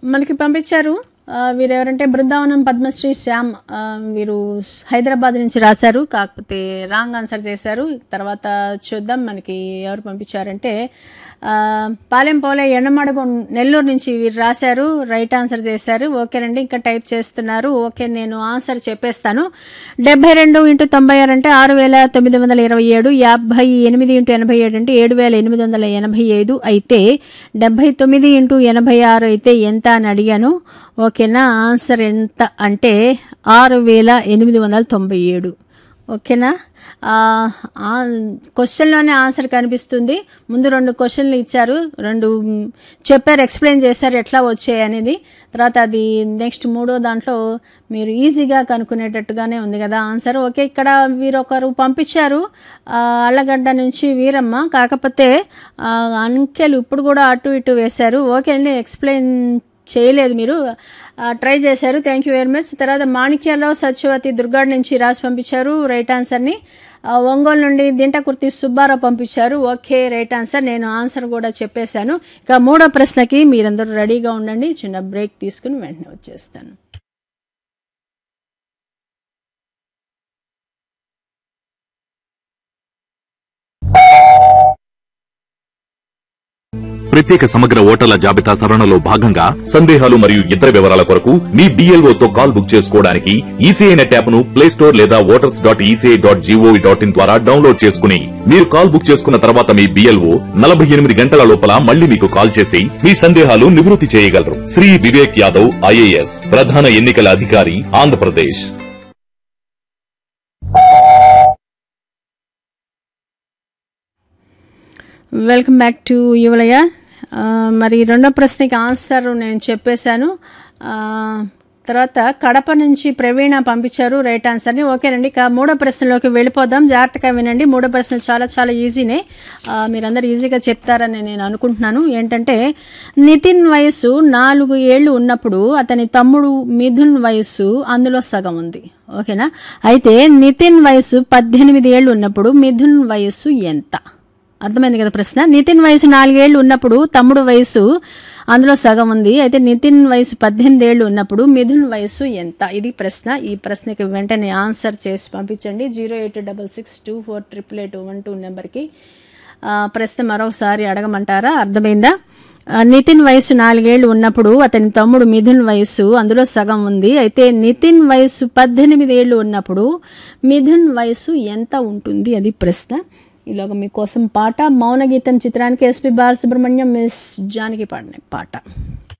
మనకి పంపించారు ఆ, వీరు ఎవరంటే బృందావనం పద్మశ్రీ శ్యామ్ ఆ, వీరు హైదరాబాద్ నుంచి రాశారు కాకపోతే రాంగ్ ఆన్సర్ చేశారు తర్వాత చూద్దాం మనకి ఎవరు పంపించారంటే ఆ, పాలెం పోలే ఎండమడుగు నెల్లూరు నుంచి వీరు రాశారు రైట్ ఆన్సర్ చేశారు ఓకేనండి ఇంకా టైప్ చేస్తున్నారు ఓకే నేను ఆన్సర్ చెప్పేస్తాను డెబ్బై రెండు ఇంటూ తొంభై ఆరు అంటే ఆరు వేల తొమ్మిది వందల ఇరవై ఏడు యాభై ఎనిమిది ఇంటూ ఎనభై ఏడు అంటే ఏడు వేల ఎనిమిది వందల ఎనభై ఐదు అయితే డెబ్బై తొమ్మిది ఇంటూ ఎనభై ఆరు అయితే ఎంత అని అడిగాను ఓకేనా ఆన్సర్ ఎంత అంటే ఆరు వేల ఎనిమిది వందల తొంభై ఏడు ఓకేనా ఆ, ఆ, క్వశ్చన్లోనే ఆన్సర్ కనిపిస్తుంది ముందు రెండు క్వశ్చన్లు ఇచ్చారు రెండు మ్, చెప్పారు ఎక్స్ప్లెయిన్ చేశారు ఎట్లా వచ్చాయి అనేది తర్వాత అది నెక్స్ట్ మూడో దాంట్లో మీరు ఈజీగా కనుక్కునేటట్టుగానే ఉంది కదా ఆన్సర్ ఓకే ఇక్కడ వీరొకరు పంపించారు ఆ, అల్లగడ్డ నుంచి వీరమ్మ కాకపోతే ఆ, అంకెలు ఇప్పుడు కూడా అటు ఇటు వేశారు ఓకే అండి ఎక్స్ప్లెయిన్ చేయలేదు మీరు ఆ, ట్రై చేశారు థ్యాంక్ యూ వెరీ మచ్ తర్వాత మాణిక్యాలరావు సత్యవతి దుర్గాడ్ నుంచి రాసి పంపించారు రైట్ ఆన్సర్ని ఆ, ఒంగోలు నుండి దింటకుర్తి సుబ్బారావు పంపించారు ఓకే రైట్ ఆన్సర్ నేను ఆన్సర్ కూడా చెప్పేశాను ఇక మూడో ప్రశ్నకి మీరందరూ రెడీగా ఉండండి చిన్న బ్రేక్ తీసుకుని వెంటనే వచ్చేస్తాను ప్రత్యేక సమగ్ర ఓటర్ల జాబితా సవరణలో భాగంగా సందేహాలు మరియు ఇతర వివరాల కొరకు మీ BLO తో కాల్ బుక్ చేసుకోవడానికి ఈసీఐ నెట్ యాప్ ను ప్లే స్టోర్ లేదా voters dot ECI dot GOV dot in ద్వారా డౌన్లోడ్ చేసుకుని మీరు కాల్ బుక్ చేసుకున్న తర్వాత మీ బిఎల్ఓ నలభై ఎనిమిది గంటల లోపల మళ్ళీ మీకు కాల్ చేసి మీ సందేహాలు నివృత్తి చేయగలరు శ్రీ వివేక్ యాదవ్ ఐఏఎస్ ప్రధాన ఎన్నికల అధికారి ఆంధ్రప్రదేశ్ వెల్కమ్ బ్యాక్ టు యువలయ ఆ, మరి రెండో ప్రశ్నకి ఆన్సర్ నేను చెప్పేశాను ఆ, తర్వాత కడప నుంచి ప్రవీణ పంపించారు రైట్ ఆన్సర్ని ఓకేనండి ఇక మూడో ప్రశ్నలోకి వెళ్ళిపోదాం జాగ్రత్తగా వినండి మూడో ప్రశ్న చాలా చాలా ఈజీనే ఆ, మీరందరూ ఈజీగా చెప్తారని నేను అనుకుంటున్నాను ఏంటంటే నితిన్ వయసు నాలుగు ఏళ్ళు ఉన్నప్పుడు అతని తమ్ముడు మిథున్ వయస్సు అందులో సగం ఉంది ఓకేనా అయితే నితిన్ వయసు పద్దెనిమిది ఏళ్ళు ఉన్నప్పుడు మిథున్ వయస్సు ఎంత అర్థమైంది కదా ప్రశ్న నితిన్ వయసు నాలుగేళ్లు ఉన్నప్పుడు తమ్ముడు వయసు అందులో సగం ఉంది అయితే నితిన్ వయసు పద్దెనిమిది ఏళ్ళు ఉన్నప్పుడు మిథున్ వయసు ఎంత ఇది ప్రశ్న ఈ ప్రశ్నకి వెంటనే ఆన్సర్ చేసి పంపించండి zero eight double six two four triple eight one two నెంబర్కి ఆ, ప్రశ్న మరొకసారి అడగమంటారా అర్థమైందా ఆ, నితిన్ వయసు నాలుగేళ్లు ఉన్నప్పుడు అతని తమ్ముడు మిథున్ వయసు అందులో సగం ఉంది అయితే నితిన్ వయసు పద్దెనిమిది ఏళ్ళు ఉన్నప్పుడు మిథున్ వయసు ఎంత ఉంటుంది అది ప్రశ్న ఈలోగా మీకోసం పాట మౌన గీతం చిత్రానికి ఎస్పి బాలసుబ్రహ్మణ్యం మిస్ జానకి పాడిన పాట